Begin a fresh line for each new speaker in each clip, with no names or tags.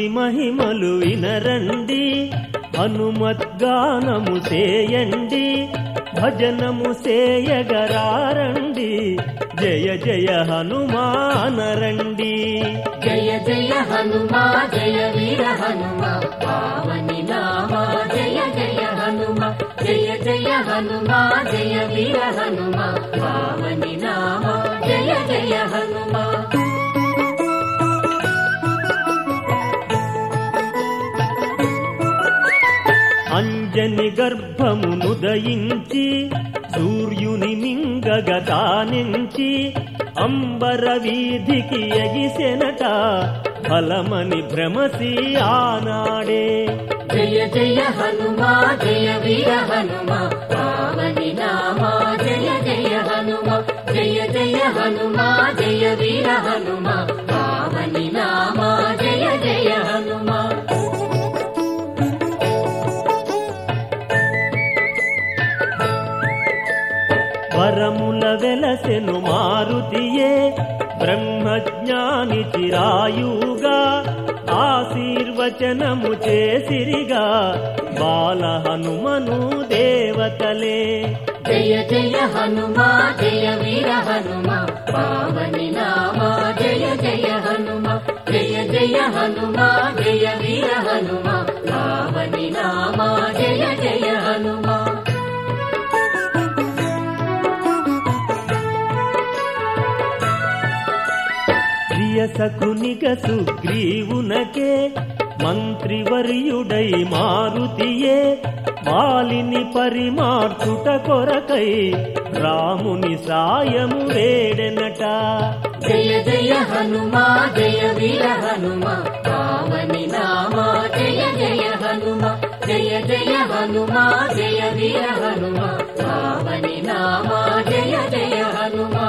హనుమతి మహిమలు వినరండి హనుమద్గానము చేయండి భజనము సేయగరారండి జయ జయ హనుమానరండి
జయ జయ హనుమా జయ వీర హనుమా పావని నామా జయ జయ హనుమా జయ జయ హనుమా జయ వీర హనుమా పావని నామా జయ జయ హనుమా
అంజని గర్భమును దయించి సూర్యుని మింగగతానించి అంబర వీధికి ఎగిసెనట ఫలమని భ్రమసి ఆనాడే
జయ జయ హనుమా జయ వీర హనుమా పావని నామా జయ జయ హనుమా జయ జయ హనుమా జయ వీర హనుమా పావని నామా జయ జయ హనుమా
వరముల వెలసెను మారుతియే బ్రహ్మజ్ఞాని చిరాయుగా ఆశీర్వచనము చేసిరిగా బాల హనుమను దేవతలే
జయ జయ హనుమా జయ వీర హనుమా పావని నామా జయ జయ హనుమా జయ జయ హనుమా జయ వీర హనుమా పావని నామా జయ జయ హనుమా
ప్రియసకునిక సుగ్రీవునకే మంత్రివర్యుడై మారుతియే వాలిని పరిమార్చుట కొరకై రాముని సాయము వేడెనట
జయ జయ హనుమా జయ వీర హనుమా పావని నామా జయ జయ హనుమా జయ జయ హనుమా జయ వీర హనుమా పావని నామా జయ జయ హనుమా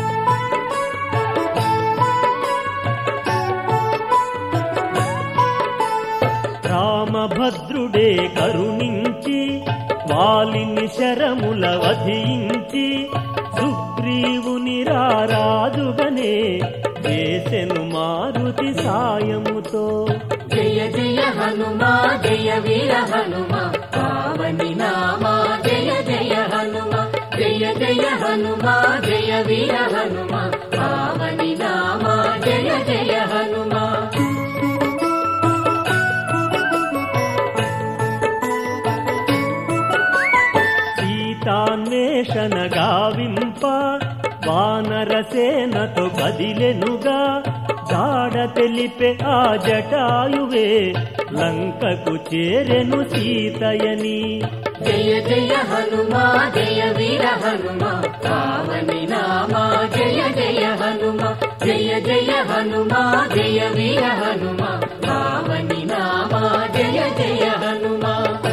రామభద్రుడే కరుణించి వాలిని శరముల వధించి సుగ్రీవుని రారాజుగనే చేసెను మారుతి సాయముతో
జయ జయ హనుమా జయ వీర హనుమా పావని నామా జయ జయ హనుమా జయ జయ హనుమా జయ వీర హనుమా పావని నామా జయ జయ హనుమా
సీతాన్వేషణ గావింప వానరసేనతో కదిలెనుగా జాడ తెలిపే ఆ జటాయువే లంకకు చేరెను సీతయని
జయ జయ హనుమా జయ వీర హనుమా పావని నామా జయ జయ హనుమా జయ జయ హనుమా జయ వీర హనుమా పావని నామా జయ జయ హనుమా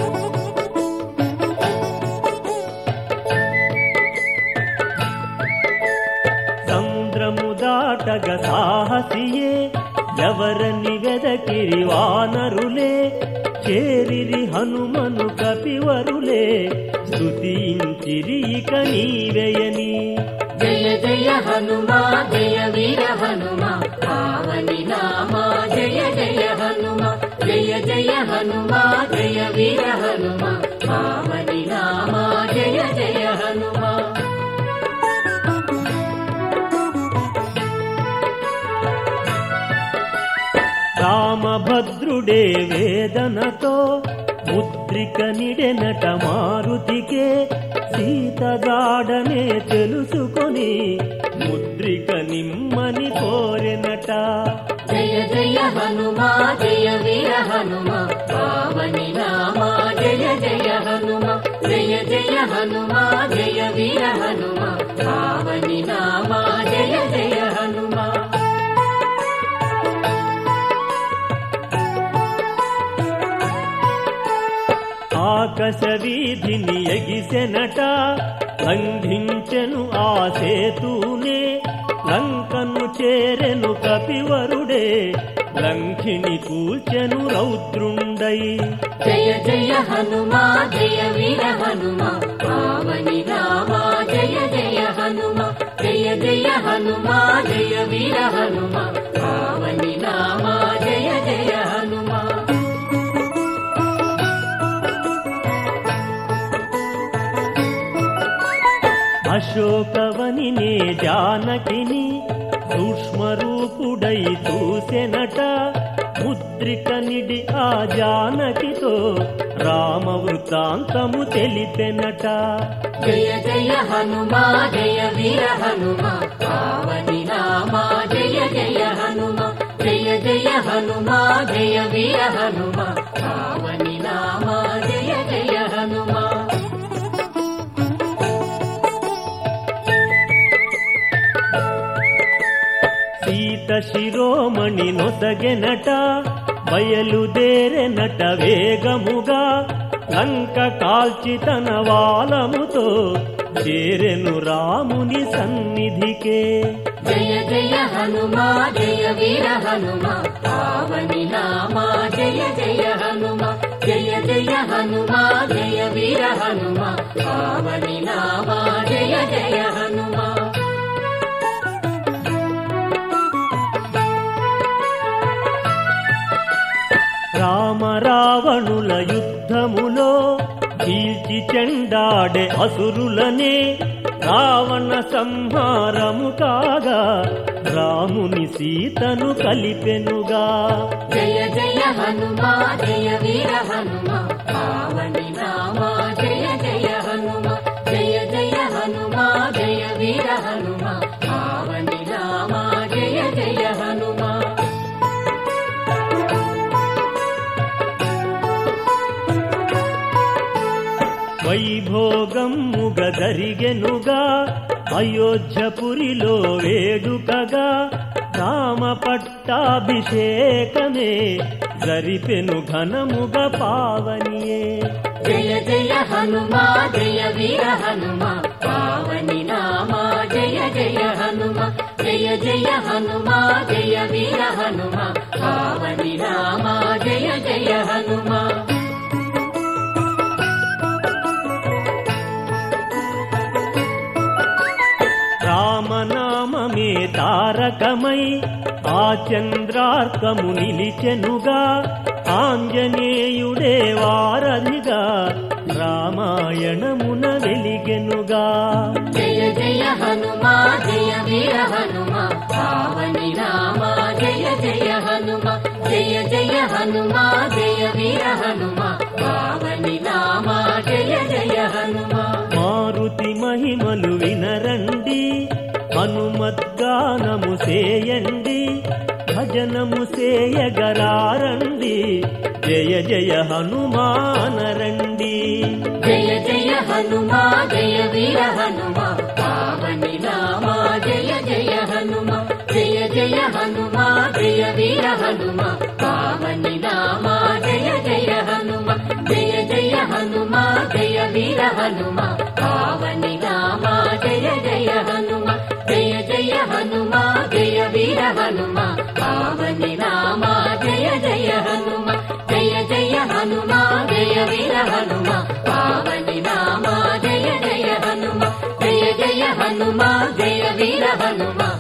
సంద్రము దాటగ సాహసియే ఎవరని వెదకిరి వానరులే చేరిరి హనుమను కపివరులే స్తుతించిరి ఇక నీవెయని
జయ జయ హనుమా జయ వీర హనుమా పావని నామా జయ జయ హనుమా జయ జయ హనుమా జయ వీర హనుమా పావని నామా జయ జయ హనుమా
రామభద్రుడే వేదనతో ముద్రిక నిడెనట మారుతికే సీతగాడనే తెలుసుకొని ముద్రిక నిమ్మని కోరెనట
జయ జయ హనుమా జయ వీర హనుమా పావని నామా జయ జయ హనుమా జయ జయ హనుమా జయ వీర హనుమా పావని నామా జయ జయ హనుమా
ఆకాశ వీధిని ఎగిసెనట లంఘించెను ఆ సేతూనే లంకను చేరెను కపివరుడే లంఘిని కూల్చెను రౌద్రుండై
జయ జయ హనుమా జయ వీర హనుమా పావని రామా జయ జయ హనుమా జయ జయ హనుమా జయ వీర హనుమా పావని రామా జయ జయ హనుమా
అశోకవని నే జానకిని సూక్ష్మరూపుడై చూసెనట ముద్రిక నిడి ఆ జానకితో రామ వృత్తాంతము తెలిపెనట
జయ జయ హనుమా జయ వీర హనుమా పావని నామా జయ జయ హనుమా జయ జయ హనుమా జయ వీర హనుమా పావని నామా జయ జయ హనుమా
సీత శిరోమణి నొసగెనట బయలుదేరెనట వేగముగా లంక కాల్చి తన వాలముతో చేరెను రాముని సన్నిధికే
జయ జయ హనుమా జయ వీర హనుమా పావని నామా జయ జయ హనుమా జయ జయ హనుమా జయ వీర హనుమా పావని నామా జయ జయ హనుమా
రామ రావణుల యుద్ధములో చీల్చి చెండాడే అసురులనే రావణ సంహారము కాగా రాముని సీతను కలిపెనుగా
జయ జయ హనుమా జయ వీర హనుమా పావని నామా జయ జయ హనుమా జయ జయ హనుమా జయ వీర హనుమా పావని నామా జయ జయ హనుమా
వైభోగముగ జరిగెనుగా అయోధ్యపురిలో వేడుకగా రామ పట్టాభిషేకమే జరిపెను ఘనముగ పావనియే
జయ జయ హనుమా జయ వీర హనుమా పావని నామా జయ జయ హనుమా జయ జయ హనుమా జయ వీర హనుమా పావని నామా జయ జయ హనుమా
రామనామమే తారకమై ఆ చంద్రార్కము నిలిచెనుగా ఆంజనేయుడే వారధిగా రామాయణమున వెలిగెనుగా
జయ జయ హనుమా జయ వీర హనుమా పావని నామా జయ జయ హనుమా జయ జయ హనుమా జయ వీర హనుమా పావని నామా జయ జయ హనుమా
మారుతి మహిమలు వినరండి హనుమద్గానము సేయండి భజనము సేయగరారండి జయ జయ హనుమానరండి
జయ జయ హనుమా జయ వీర హనుమా పావని నామా జయ జయ హనుమా జయ జయ హనుమా జయ వీర హనుమా పావని నామా జయ జయ హనుమా జయ జయ హనుమా జయ వీర హనుమా పావని నామా జయ జయ హనుమా జయ జయ హనుమా జయ వీర హనుమా పావని నామా జయ జయ హనుమా జయ జయ హనుమా జయ వీర హనుమా పావని నామా జయ జయ హనుమా జయ జయ హనుమా జయ వీర హనుమా